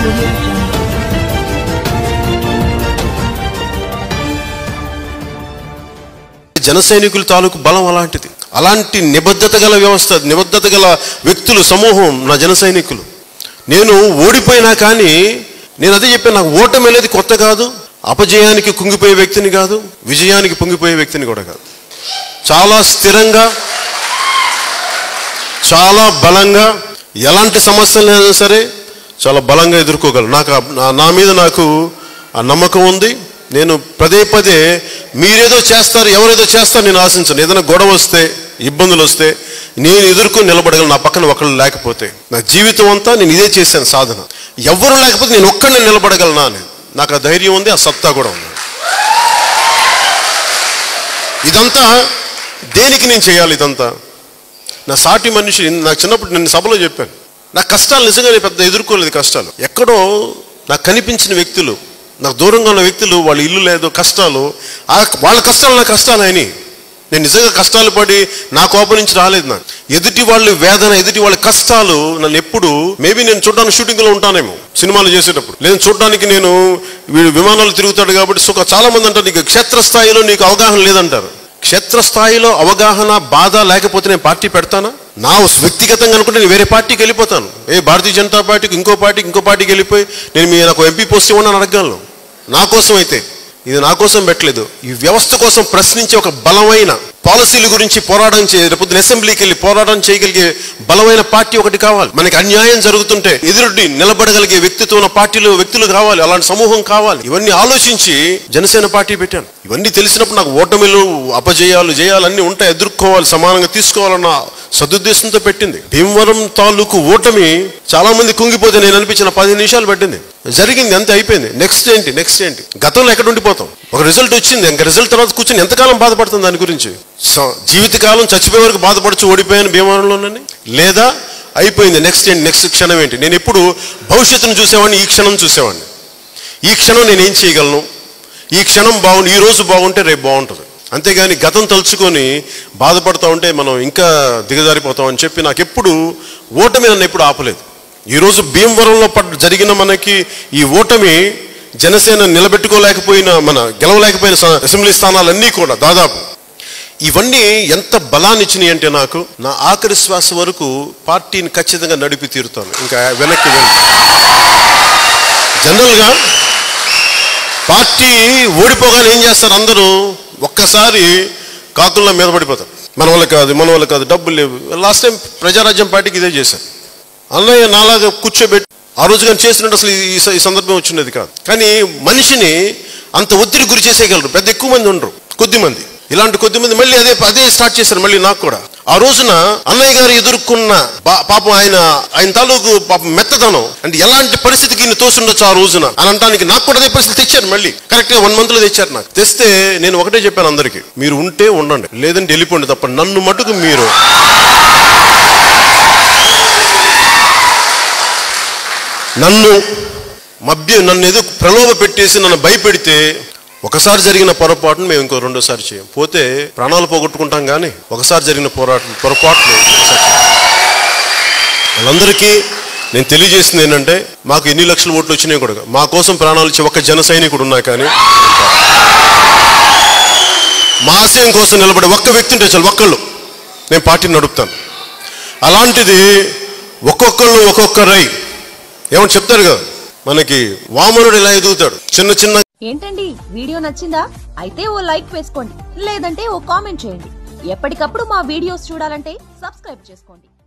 audio jungle. జన సైనికుల తాలూకు బలం అలాంటిది అలాంటి నిబద్ధత గల వ్యవస్థ నిబద్ధత గల వ్యక్తులు సమూహం నా జన సైనికులు నేను ఓడిపోయినా కానీ నేను అదే చెప్పాను నాకు ఓటమి అనేది కొత్త కాదు అపజయానికి కుంగిపోయే వ్యక్తిని కాదు విజయానికి పొంగిపోయే వ్యక్తిని కూడా కాదు చాలా స్థిరంగా చాలా బలంగా ఎలాంటి సమస్యలైనా సరే చాలా బలంగా ఎదుర్కోగలను నాకు ఆ- నా- నా మీద నాకు ఆ నమ్మకం ఉంది నేను పదే పదే మీరేదో చేస్తారు ఎవరేదో చేస్తారు నేను ఆశించను ఏదైనా గొడవ వస్తే ఇబ్బందులు వస్తే నేను ఎదుర్కొని నిలబడగలను నా పక్కన ఒకళ్ళు లేకపోతే నా జీవితం అంతా నేను ఇదే చేశాను సాధన ఎవరు లేకపోతే నేను ఒక్కడిని నిలబడగలనా అని నాకు ఆ ధైర్యం ఉంది ఆ సత్తా కూడా ఉంది ఇదంతా దేనికి నేను చేయాలి ఇదంతా నా సాటి మనిషి నాకు చిన్నప్పుడు నేను సభలో చెప్పాను నా కష్టాలు నిజంగా నేను పెద్ద ఎదుర్కోలేదు కష్టాలు ఎక్కడో నాకు కనిపించిన వ్యక్తులు నాకు దూరంగా ఉన్న వ్యక్తులు వాళ్ళ ఇల్లు లేదు కష్టాలు ఆ వాళ్ళ కష్టాలు నా కష్టాలు అని నేను నిజంగా కష్టాలు పడి నా కోపం నుంచి రాలేదు నాకు ఎదుటి వాళ్ళు వేదన ఎదుటి వాళ్ళ కష్టాలు నన్ను ఎప్పుడు మేబీ నేను చూడడానికి షూటింగ్లో ఉంటానేమో సినిమాలు చేసేటప్పుడు లేదా చూడడానికి నేను వీడు విమానాలు తిరుగుతాడు కాబట్టి సుఖ చాలా మంది అంటారు నీకు క్షేత్రస్థాయిలో నీకు అవగాహన లేదంటారు క్షేత్రస్థాయిలో అవగాహన బాధ లేకపోతే నేను పార్టీ పెడతానా నా వ్యక్తిగతంగా అనుకుంటే నేను వేరే పార్టీకి వెళ్ళిపోతాను ఏ భారతీయ జనతా పార్టీకి ఇంకో పార్టీకి ఇంకో పార్టీకి వెళ్ళిపోయి నేను మీ నాకు ఎంపీ పోస్ట్ ఇవ్వని అని అడగలను నా కోసం అయితే ఇది నా కోసం పెట్టలేదు ఈ వ్యవస్థ కోసం ప్రశ్నించే ఒక బలమైన పాలసీల గురించి పోరాటం చే రేపొద్దున అసెంబ్లీకి వెళ్ళి పోరాటం చేయగలిగే బలమైన పార్టీ ఒకటి కావాలి మనకి అన్యాయం జరుగుతుంటే ఎదురుడి నిలబడగలిగే వ్యక్తిత్వం ఉన్న పార్టీలు వ్యక్తులు కావాలి అలాంటి సమూహం కావాలి ఇవన్నీ ఆలోచించి జనసేన పార్టీ పెట్టాను ఇవన్నీ తెలిసినప్పుడు నాకు ఓటమిలు అపజయాలు జయాలు అన్నీ ఉంటాయి ఎదుర్కోవాలి సమానంగా తీసుకోవాలన్న సదుద్దేశంతో పెట్టింది భీమవరం తాలూకు ఓటమి చాలా మంది కుంగిపోతే నేను అనిపించిన పది నిమిషాలు పెట్టింది జరిగింది అంతే అయిపోయింది నెక్స్ట్ ఏంటి నెక్స్ట్ ఏంటి గతంలో ఎక్కడ ఉండిపోతాం ఒక రిజల్ట్ వచ్చింది ఇంకా రిజల్ట్ తర్వాత కూర్చొని ఎంతకాలం బాధపడుతుంది దాని గురించి స- జీవితకాలం చచ్చిపోయే వరకు బాధపడుచు ఓడిపోయాను భీమవరంలోనని లేదా అయిపోయింది నెక్స్ట్ ఏంటి నెక్స్ట్ క్షణం ఏంటి నేను ఎప్పుడు భవిష్యత్తును చూసేవాడిని ఈ క్షణం చూసేవాడిని ఈ క్షణం నేను ఏం చేయగలను ఈ క్షణం బాగుంది ఈ రోజు బాగుంటే రేపు బాగుంటుంది అంతేగాని గతం తలుచుకొని బాధపడతా ఉంటే మనం ఇంకా దిగజారిపోతాం అని చెప్పి నాకు ఎప్పుడు ఓటమి నన్ను ఎప్పుడు ఆపలేదు ఈరోజు భీమవరంలో పడ్ జరిగిన మనకి ఈ ఓటమి జనసేన నిలబెట్టుకోలేకపోయిన మన గెలవలేకపోయిన స- అసెంబ్లీ స్థానాలన్నీ కూడా దాదాపు ఇవన్నీ ఎంత బలాన్ని ఇచ్చినాయి అంటే నాకు నా ఆఖరి శ్వాస వరకు పార్టీని ఖచ్చితంగా నడిపి తీరుతాను ఇంకా వెనక్కి వెళ్ళి జనరల్గా పార్టీ ఓడిపోగానే ఏం చేస్తారు అందరూ ఒక్కసారి కాకుల్లో మీద పడిపోతారు మన వల్ల కాదు మన వల్ల కాదు డబ్బులు లేవు లాస్ట్ టైం ప్రజారాజ్యం పార్టీకి ఇదే చేశారు అన్నయ్య నాలాగా కూర్చోబెట్టి ఆ రోజు కానీ చేసినట్టు అసలు ఈ స- ఈ సందర్భం వచ్చినది కాదు కానీ మనిషిని అంత ఒత్తిడి గురి చేసేయగలరు పెద్ద ఎక్కువ మంది ఉండరు కొద్ది మంది ఇలాంటి కొద్ది మంది మళ్ళీ అదే అదే స్టార్ట్ చేశారు మళ్ళీ నాకు కూడా ఆ రోజున అన్నయ్య గారు ఎదుర్కొన్న పా- పాపం ఆయన ఆయన తాలూకు పాపం మెత్తదనం అంటే ఎలాంటి పరిస్థితికి ఈయన తోసుండొచ్చు ఆ రోజున అని అనడానికి నాకు కూడా అదే పరిస్థితి తెచ్చారు మళ్ళీ కరెక్ట్ గా వన్ మంత్ లో తెచ్చారు నాకు తెస్తే నేను ఒకటే చెప్పాను అందరికి మీరు ఉంటే ఉండండి లేదంటే వెళ్ళిపోండి తప్ప నన్ను మటుకు మీరు నన్ను మభ్య నన్ను ఏదో ప్రలోభ పెట్టేసి నన్ను భయపెడితే ఒకసారి జరిగిన పొరపాటును మేము ఇంకో రెండోసారి చేయం పోతే ప్రాణాలు పోగొట్టుకుంటాం కానీ ఒకసారి జరిగిన పోరాటం పొరపాటును ఇంకోసారి చేయం. వాళ్ళందరికీ నేను తెలియజేసింది ఏంటంటే మాకు ఎన్ని లక్షల ఓట్లు వచ్చినాయి కూడా మా కోసం ప్రాణాలు ఇచ్చే ఒక జన సైనికుడు ఉన్నా కానీ మా ఆశయం కోసం నిలబడే ఒక్క వ్యక్తి ఉంటే చాలు ఒక్కళ్ళు నేను పార్టీని నడుపుతాను అలాంటిది ఒక్కొక్కళ్ళు ఒక్కొక్కరై ఏమని చెప్తారు కదా మనకి వామనుడు ఇలా ఎదుగుతాడు చిన్న చిన్న ఏంటండి వీడియో నచ్చిందా అయితే ఓ లైక్ వేసుకోండి లేదంటే ఓ కామెంట్ చేయండి ఎప్పటికప్పుడు మా వీడియోస్ చూడాలంటే సబ్స్క్రైబ్ చేసుకోండి